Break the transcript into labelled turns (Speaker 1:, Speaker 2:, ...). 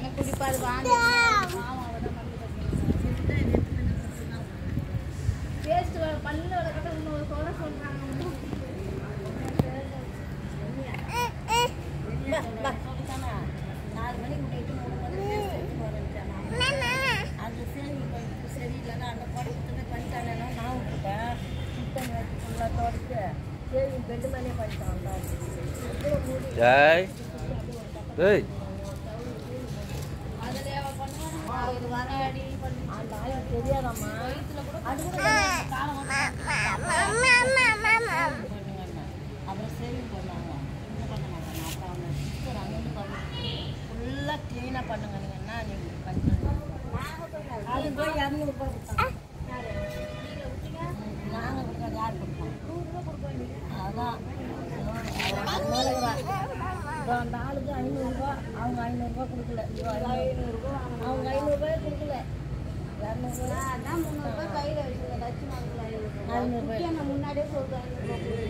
Speaker 1: எனக்கு குடிப்பாது வாந்தி ஆமா அவதான் மருந்து டேஸ்ட் பல்ல வளர்க்கட்ட இன்னொரு சொல்ல சொல்றாங்க
Speaker 2: நாலு மணிக்கு முன்னாடி மூணு மணி அந்த சரி இப்போ சரியில்லைன்னா அந்த படத்துக்கு பண்ணிட்டாங்கன்னா நான் விட்டுட்டேன் சுத்தம் வச்சு ஃபுல்லாக தொடச்சு சரி பெட்டு மேலே பண்ணிட்டான்
Speaker 3: ஜெய் ஏய்
Speaker 1: அதுல அவ பண்ணுவாங்க இது வராடி பண்ணி
Speaker 2: அந்த ஆளுக்கு தெரியாதாம்மா அது கூட பண்ணுங்கண்ணா அப்புறம் சேவிங் பண்ணுவாங்க இன்னும் பண்ண மாட்டாங்க அப்புறம் அவங்க சிஸ்டர் அங்கேருந்து பண்ணி ஃபுல்லாக க்ளீனாக பண்ணுங்கண்ணா நீங்கள் பண்ணி அது போய் இரநூறுபா கொடுத்தாங்க நாங்கள் கொடுக்காது யார் கொடுப்போம் அதான் இப்போ அந்த ஆளுக்கு ஐநூறுரூவா அவங்க ஐநூறுரூவா கொடுக்கல ஐநூறுரூவா அவங்க ஐநூறுரூவாயே கொடுக்கல இரநூறுவா
Speaker 1: அதான் முந்நூறுபா கையில வச்சுருந்தேன் லட்சுமி
Speaker 2: ஐநூறு
Speaker 1: முக்கியம் நான் முன்னாடியே சொல்றேன் ஐநூறுபா